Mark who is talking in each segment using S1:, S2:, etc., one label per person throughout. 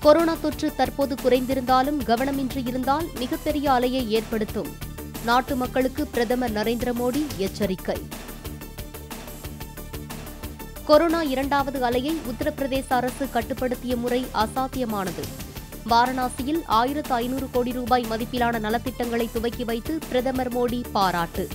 S1: corona தொற்று தற்போது குறைந்திருந்தாலும் கவனமின்றி இருந்தால் மிகப்பெரிய அலையை ஏற்படுத்தும் நாட்டு மக்களுக்கு பிரதமர் நரேந்திர மோடி எச்சரிக்கை கொரோனா இரண்டாவது அலையை உத்தரப்பிரதேச அரசு கட்டுப்படுத்திய முறை அசாத்தியமானது வாரணாசியில் ஆயிரத்து ஐநூறு கோடி ரூபாய் மதிப்பிலான நலத்திட்டங்களை துவக்கி வைத்து பிரதமர் மோடி பாராட்டு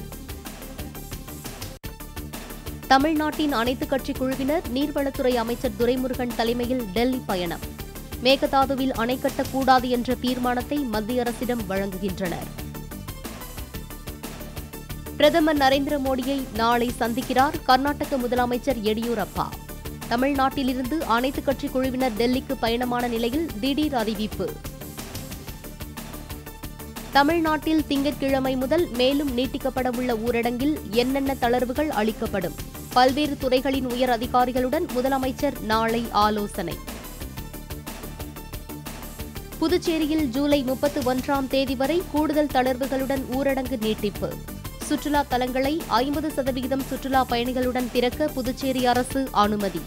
S1: தமிழ்நாட்டின் அனைத்துக் கட்சி குழுவினர் நீர்வளத்துறை அமைச்சர் துரைமுருகன் தலைமையில் டெல்லி பயணம் மேகதாதுவில் அணை கட்டக்கூடாது என்ற தீர்மானத்தை மத்திய அரசிடம் வழங்குகின்றனர் பிரதமர் நரேந்திர மோடியை நாளை சந்திக்கிறார் கர்நாடக முதலமைச்சர் எடியூரப்பா தமிழ்நாட்டிலிருந்து அனைத்துக் கட்சி குழுவினர் டெல்லிக்கு பயணமான நிலையில் திடீர் அறிவிப்பு தமிழ்நாட்டில் திங்கட்கிழமை முதல் மேலும் நீட்டிக்கப்படவுள்ள ஊரடங்கில் என்னென்ன தளர்வுகள் அளிக்கப்படும் பல்வேறு துறைகளின் உயர் அதிகாரிகளுடன் முதலமைச்சர் நாளை ஆலோசனை புதுச்சேரியில் ஜூலை முப்பத்து ஒன்றாம் தேதி வரை கூடுதல் தளர்வுகளுடன் ஊரடங்கு நீட்டிப்பு சுற்றுலா தலங்களை ஐம்பது சதவிகிதம் சுற்றுலா பயணிகளுடன் திறக்க புதுச்சேரி அரசு அனுமதி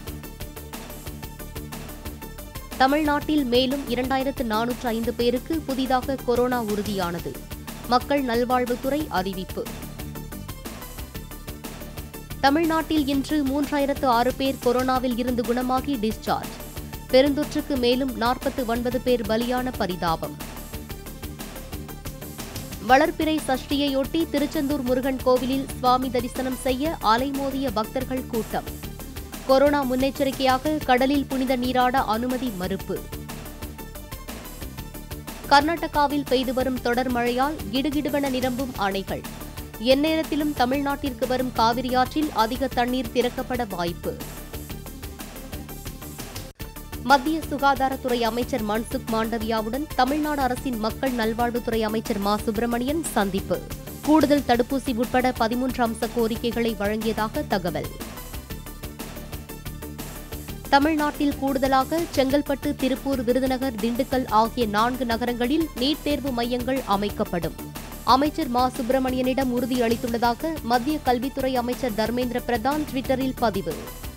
S1: தமிழ்நாட்டில் மேலும் இரண்டாயிரத்து நானூற்று ஐந்து பேருக்கு புதிதாக கொரோனா உறுதியானது மக்கள் நல்வாழ்வுத்துறை அறிவிப்பு தமிழ்நாட்டில் இன்று மூன்றாயிரத்து ஆறு பேர் கொரோனாவில் இருந்து குணமாகி டிஸ்சார்ஜ் பெருந்தொற்றுக்கு மேலும் நாற்பத்து ஒன்பது பேர் பலியான பரிதாபம் வளர்ப்பிறை சஷ்டியையொட்டி திருச்செந்தூர் முருகன் கோவிலில் சுவாமி தரிசனம் செய்ய அலைமோதிய பக்தர்கள் கூட்டம் கொரோனா முன்னெச்சரிக்கையாக கடலில் புனித நீராட அனுமதி மறுப்பு கர்நாடகாவில் பெய்து வரும் தொடர் மழையால் கிடுகிடுவென நிரம்பும் அணைகள் எந்நேரத்திலும் தமிழ்நாட்டிற்கு வரும் காவிரி ஆற்றில் அதிக தண்ணீர் திறக்கப்பட வாய்ப்பு மத்திய சுகாதாரத்துறை அமைச்சர் மன்சுக் மாண்டவியாவுடன் தமிழ்நாடு அரசின் மக்கள் நல்வாழ்வுத்துறை அமைச்சர் மா சுப்பிரமணியன் சந்திப்பு கூடுதல் தடுப்பூசி உட்பட பதிமூன்று அம்ச கோரிக்கைகளை வழங்கியதாக தகவல் தமிழ்நாட்டில் கூடுதலாக செங்கல்பட்டு திருப்பூர் விருதுநகர் திண்டுக்கல் ஆகிய நான்கு நகரங்களில் நீட் தேர்வு மையங்கள் அமைக்கப்படும் அமைச்சர் மா சுப்பிரமணியனிடம் உறுதியளித்துள்ளதாக மத்திய கல்வித்துறை அமைச்சர் தர்மேந்திர பிரதான் டுவிட்டரில் பதிவு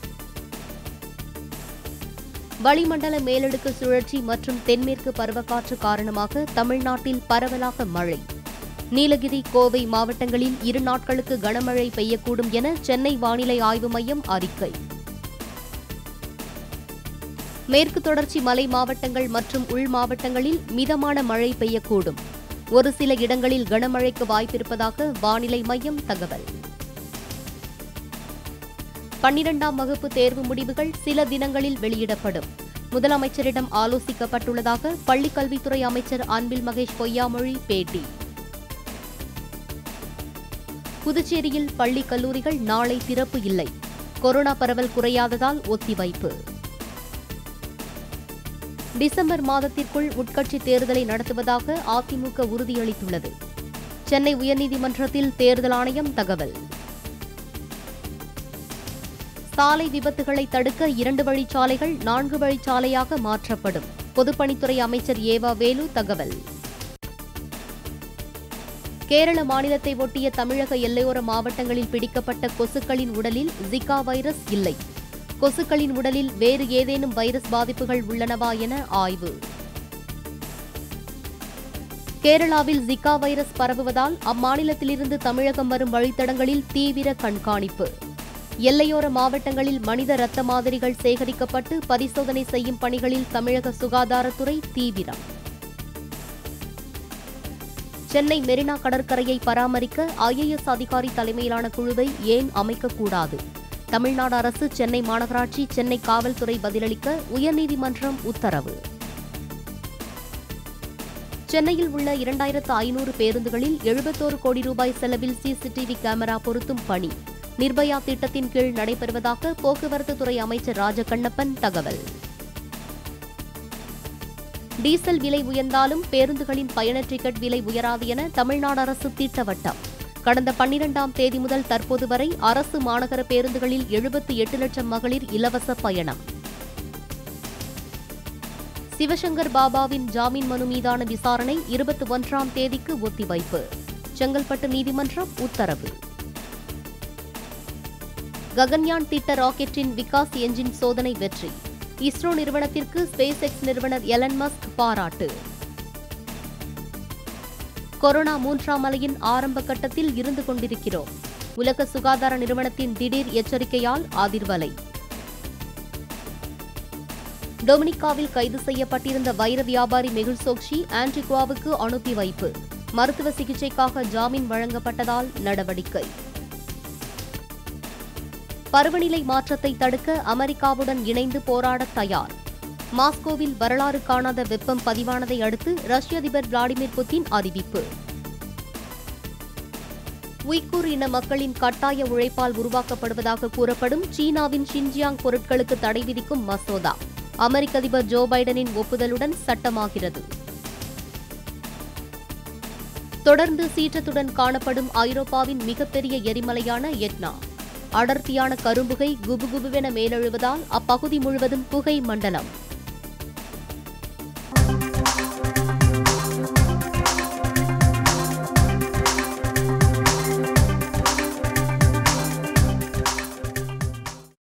S1: வளிமண்டல மேலடுக்கு சுழற்சி மற்றும் தென்மேற்கு பருவக்காற்று காரணமாக தமிழ்நாட்டில் பரவலாக மழை நீலகிரி கோவை மாவட்டங்களில் இரு நாட்களுக்கு கனமழை பெய்யக்கூடும் என சென்னை வானிலை ஆய்வு மையம் அறிக்கை மேற்கு தொடர்ச்சி மலை மாவட்டங்கள் மற்றும் உள் மாவட்டங்களில் மிதமான மழை பெய்யக்கூடும் ஒரு சில இடங்களில் கனமழைக்கு வாய்ப்பிருப்பதாக வானிலை மையம் தகவல் பன்னிரண்டாம் வகுப்பு தேர்வு முடிவுகள் சில தினங்களில் வெளியிடப்படும் முதலமைச்சரிடம் ஆலோசிக்கப்பட்டுள்ளதாக பள்ளிக்கல்வித்துறை அமைச்சர் அன்பில் மகேஷ் பொய்யாமொழி பேட்டி புதுச்சேரியில் பள்ளி கல்லூரிகள் நாளை திறப்பு இல்லை கொரோனா பரவல் குறையாததால் ஒத்திவைப்பு டிசம்பர் மாதத்திற்குள் உட்கட்சி தேர்தலை நடத்துவதாக அதிமுக உறுதியளித்துள்ளது சென்னை உயர்நீதிமன்றத்தில் தேர்தல் ஆணையம் தகவல் சாலை விபத்துகளை தடுக்க இரண்டு வழிச்சாலைகள் நான்கு வழிச்சாலையாக மாற்றப்படும் பொதுப்பணித்துறை அமைச்சர் ஏவா வேலு தகவல் கேரள மாநிலத்தை ஒட்டிய தமிழக எல்லையோர மாவட்டங்களில் பிடிக்கப்பட்ட கொசுக்களின் உடலில் ஜிகா வைரஸ் இல்லை கொசுக்களின் உடலில் வேறு ஏதேனும் வைரஸ் பாதிப்புகள் உள்ளனவா என ஆய்வு கேரளாவில் ஜிகா வைரஸ் பரவுவதால் அம்மாநிலத்திலிருந்து தமிழகம் வரும் வழித்தடங்களில் தீவிர கண்காணிப்பு எல்லையோர மாவட்டங்களில் மனித ரத்த மாதிரிகள் சேகரிக்கப்பட்டு பரிசோதனை செய்யும் பணிகளில் தமிழக சுகாதாரத்துறை தீவிரம் சென்னை மெரினா கடற்கரையை பராமரிக்க ஐஏஎஸ் அதிகாரி தலைமையிலான குழுவை ஏன் அமைக்கக்கூடாது தமிழ்நாடு அரசு சென்னை மாநகராட்சி சென்னை காவல்துறை பதிலளிக்க உயர்நீதிமன்றம் உத்தரவு சென்னையில் உள்ள இரண்டாயிரத்து ஐநூறு பேருந்துகளில் எழுபத்தோரு கோடி ரூபாய் செலவில் சிசிடிவி கேமரா பொருத்தும் பணி நிர்பயா திட்டத்தின் கீழ் நடைபெறுவதாக போக்குவரத்து துறை அமைச்சர் ராஜகண்ணப்பன் தகவல் டீசல் விலை உயர்ந்தாலும் பேருந்துகளின் பயண டிக்கெட் விலை உயராது என தமிழ்நாடு அரசு திட்டவட்டம் கடந்த பன்னிரண்டாம் தேதி முதல் தற்போது வரை அரசு மாநகர பேருந்துகளில் எழுபத்தி எட்டு லட்சம் மகளிர் இலவச பயணம் சிவசங்கர் பாபாவின் ஜாமீன் மனு மீதான விசாரணை இருபத்தி ஒன்றாம் தேதிக்கு ஒத்திவைப்பு செங்கல்பட்டு நீதிமன்றம் உத்தரவு ககன்யான் திட்ட ராக்கெட்டின் விகாஸ் என்ஜின் சோதனை வெற்றி இஸ்ரோ நிறுவனத்திற்கு ஸ்பேஸ் எக்ஸ் நிறுவனர் எலன் மஸ்க் பாராட்டு கொரோனா மூன்றாம் அலையின் ஆரம்ப கட்டத்தில் இருந்து கொண்டிருக்கிறோம் உலக சுகாதார நிறுவனத்தின் திடீர் எச்சரிக்கையால் அதிர்வலை டொமினிகாவில் கைது செய்யப்பட்டிருந்த வைர வியாபாரி மெகுல் சோக்ஷி ஆன்டிகுவாவுக்கு அனுப்பி வைப்பு மருத்துவ சிகிச்சைக்காக ஜாமீன் வழங்கப்பட்டதால் நடவடிக்கை பருவநிலை மாற்றத்தை தடுக்க அமெரிக்காவுடன் இணைந்து போராட தயார் மாஸ்கோவில் வரலாறு காணாத வெப்பம் பதிவானதை அடுத்து ரஷ்ய அதிபர் விளாடிமிர் புட்டின் அறிவிப்பு உய்கூர் இன மக்களின் கட்டாய உழைப்பால் உருவாக்கப்படுவதாக கூறப்படும் சீனாவின் ஷின்ஜியாங் பொருட்களுக்கு தடை விதிக்கும் மசோதா அமெரிக்க அதிபர் ஜோ பைடனின் ஒப்புதலுடன் சட்டமாகிறது தொடர்ந்து சீற்றத்துடன் காணப்படும் ஐரோப்பாவின் மிகப்பெரிய எரிமலையான எட்னா அடர்த்தியான கரும்புகை குபுகுபுவென மேலெழுவதால் அப்பகுதி முழுவதும் புகை மண்டலம்